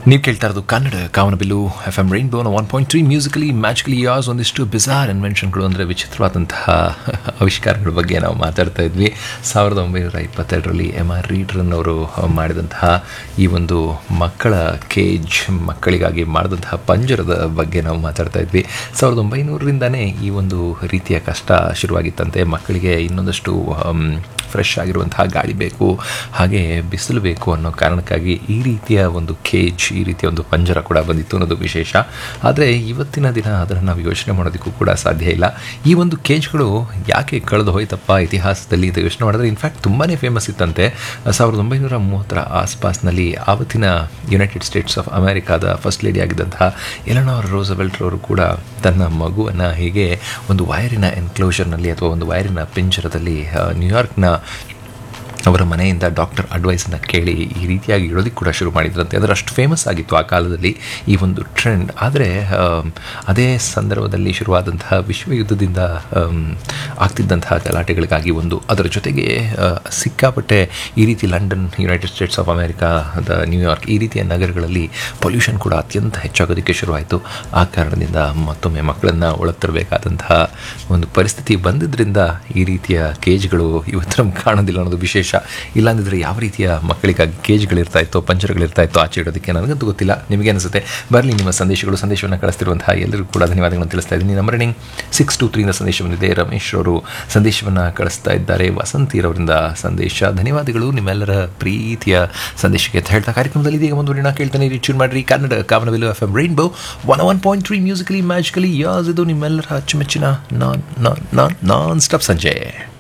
ನೀವು ಕೇಳ್ತಾ ಇರೋದು ಕನ್ನಡ ಕಾವನಬಿಲ್ಲು ಎಫ್ ಎಮ್ ರೈನ್ಬೋನ one point three musically magically yours ಒಂದಿಷ್ಟು ಬಿಜಾರ್ ಇನ್ವೆನ್ಷನ್ಗಳು ಅಂದರೆ ವಿಚಿತ್ರವಾದಂತಹ ಆವಿಷ್ಕಾರಗಳ ಬಗ್ಗೆ ನಾವು ಮಾತಾಡ್ತಾ ಇದ್ವಿ ಸಾವಿರದ ಒಂಬೈನೂರ ಇಪ್ಪತ್ತೆರಡರಲ್ಲಿ ಎಮ್ ಆರ್ ರೀಡ್ರನ್ ಅವರು ಮಾಡಿದಂತಹ ಈ ಒಂದು ಮಕ್ಕಳ ಕೇಜ್ ಮಕ್ಕಳಿಗಾಗಿ ಮಾಡಿದಂತಹ ಪಂಜರದ ಬಗ್ಗೆ ನಾವು ಮಾತಾಡ್ತಾ ಇದ್ವಿ ಸಾವಿರದ ಒಂಬೈನೂರರಿಂದನೇ ಈ ಒಂದು ರೀತಿಯ ಕಷ್ಟ ಶುರುವಾಗಿತ್ತಂತೆ ಮಕ್ಕಳಿಗೆ ಇನ್ನೊಂದಷ್ಟು ಫ್ರೆಶ್ ಆಗಿರುವಂತಹ ಗಾಳಿ ಬೇಕು ಹಾಗೆ ಬಿಸಿಲು ಬೇಕು ಅನ್ನೋ ಕಾರಣಕ್ಕಾಗಿ ಈ ರೀತಿಯ ಒಂದು ಕೇಜ್ ಈ ರೀತಿಯ ಒಂದು ಪಂಜರ ಕೂಡ ಬಂದಿತ್ತು ಅನ್ನೋದು ವಿಶೇಷ ಆದರೆ ಇವತ್ತಿನ ದಿನ ಅದನ್ನು ನಾವು ಯೋಚನೆ ಮಾಡೋದಕ್ಕೂ ಕೂಡ ಸಾಧ್ಯ ಇಲ್ಲ ಈ ಒಂದು ಕೇಜ್ಗಳು ಯಾಕೆ ಕಳೆದು ಹೋಯ್ತಪ್ಪ ಇತಿಹಾಸದಲ್ಲಿ ಅಂತ ಯೋಚನೆ ಮಾಡಿದ್ರೆ ಇನ್ಫ್ಯಾಕ್ಟ್ ತುಂಬಾ ಫೇಮಸ್ ಇತ್ತಂತೆ ಸಾವಿರದ ಒಂಬೈನೂರ ಮೂವತ್ತರ ಆಸ್ಪಾಸ್ನಲ್ಲಿ ಆವತ್ತಿನ ಯುನೈಟೆಡ್ ಸ್ಟೇಟ್ಸ್ ಆಫ್ ಅಮೆರಿಕಾದ ಫಸ್ಟ್ ಲೇಡಿ ಆಗಿದ್ದಂತಹ ಎಲನೋರ್ ರೋಸವೆಲ್ಟ್ ಅವರು ಕೂಡ ತನ್ನ ಮಗುವನ್ನು ಹೀಗೆ ಒಂದು ವೈರಿನ ಎನ್ಕ್ಲೋಷರ್ನಲ್ಲಿ ಅಥವಾ ಒಂದು ವೈರಿನ ಪಿಂಜರದಲ್ಲಿ ಆ, ನ್ಯೂಯಾರ್ಕ್ನ ಅವರ ಮನೆಯಿಂದ ಡಾಕ್ಟರ್ ಅಡ್ವೈಸನ್ನು ಕೇಳಿ ಈ ರೀತಿಯಾಗಿ ಇಡೋದಕ್ಕೆ ಕೂಡ ಶುರು ಮಾಡಿದ್ರಂತೆ ಅದರ ಅಷ್ಟು ಫೇಮಸ್ ಆಗಿತ್ತು ಆ ಕಾಲದಲ್ಲಿ ಈ ಒಂದು ಟ್ರೆಂಡ್ ಆದರೆ ಆಮ್, ಅದೇ ಸಂದರ್ಭದಲ್ಲಿ ಶುರುವಾದಂತಹ ವಿಶ್ವಯುದ್ಧದಿಂದ ಆಮ್, ಆಗ್ತಿದ್ದಂತಹ ಗಲಾಟೆಗಳಿಗಾಗಿ ಒಂದು ಅದರ ಜೊತೆಗೆ ಆ, ಸಿಕ್ಕಾಪಟ್ಟೆ ಈ ರೀತಿ ಲಂಡನ್ ಯುನೈಟೆಡ್ ಸ್ಟೇಟ್ಸ್ ಆಫ್ ಅಮೆರಿಕಾದ ನ್ಯೂಯಾರ್ಕ್ ಈ ರೀತಿಯ ನಗರಗಳಲ್ಲಿ ಪೊಲ್ಯೂಷನ್ ಕೂಡ ಅತ್ಯಂತ ಹೆಚ್ಚಾಗೋದಕ್ಕೆ ಶುರುವಾಯಿತು ಆ ಕಾರಣದಿಂದ ಮತ್ತೊಮ್ಮೆ ಮಕ್ಕಳನ್ನು ಒಳಗೆ ತರಬೇಕಾದಂತಹ ಒಂದು ಪರಿಸ್ಥಿತಿ ಬಂದಿದ್ದರಿಂದ ಈ ರೀತಿಯ ಕೇಜ್ಗಳು ಇವತ್ತು ನಮ್ಗೆ ಕಾಣೋದಿಲ್ಲ ಅನ್ನೋದು ವಿಶೇಷ ಇಲ್ಲಾಂದಿದ್ರೆ ಯಾವ ರೀತಿಯ ಮಕ್ಕಳಿಗಾಗಿ ಕೇಜ್ಗಳಿರ್ತಾ ಇತ್ತೋ ಪಂಜರಗಳಿರ್ತಾ ಇತ್ತೋ ಆಚೆ ಇಡೋದಕ್ಕೆ ನನಗಂತೂ ಗೊತ್ತಿಲ್ಲ ನಿಮಗೆ ಅನಿಸುತ್ತೆ ಬರಲಿ ನಿಮ್ಮ ಸಂದೇಶಗಳು ಸಂದೇಶವನ್ನು ಕಳಿಸ್ತಿರುವಂತಹ ಎಲ್ಲರಿಗೂ ಕೂಡ ಧನ್ಯವಾದಗಳನ್ನು ತಿಳಿಸ್ತಾ ಇದ್ದೀನಿ ನಮ್ಮ ರನ್ನಿಂಗ್ ಸಿಕ್ಸ್ ಟು ತ್ರೀನ ಸಂದೇಶ ಬಂದಿದೆ ರಮೇಶ್ ಅವರು ಸಂದೇಶವನ್ನು ಕಳಿಸ್ತಾ ಇದ್ದಾರೆ ವಸಂತಿರವರಿಂದ ಸಂದೇಶ ಧನ್ಯವಾದಗಳು ನಿಮ್ಮೆಲ್ಲರ ಪ್ರೀತಿಯ ಸಂದೇಶಕ್ಕೆ ಅಂತ ಹೇಳ್ತಾ ಕಾರ್ಯಕ್ರಮದಲ್ಲಿ ಇದೀಗ ಮುಂದುವರಿಣ ಕೇಳ್ತಾನೆ ರಿಚೂರ್ ಮಾಡ್ರಿ Kannada Kamanabillu F M Rainbow one one point three musically magically yours ಇದು ನಿಮ್ಮೆಲ್ಲರ ಅಚ್ಚುಮೆಚ್ಚಿನ ನಾನ್ ನಾನ್ ನಾನ್ ನಾನ್ ಸ್ಟಾಪ್ ಸಂಜೆ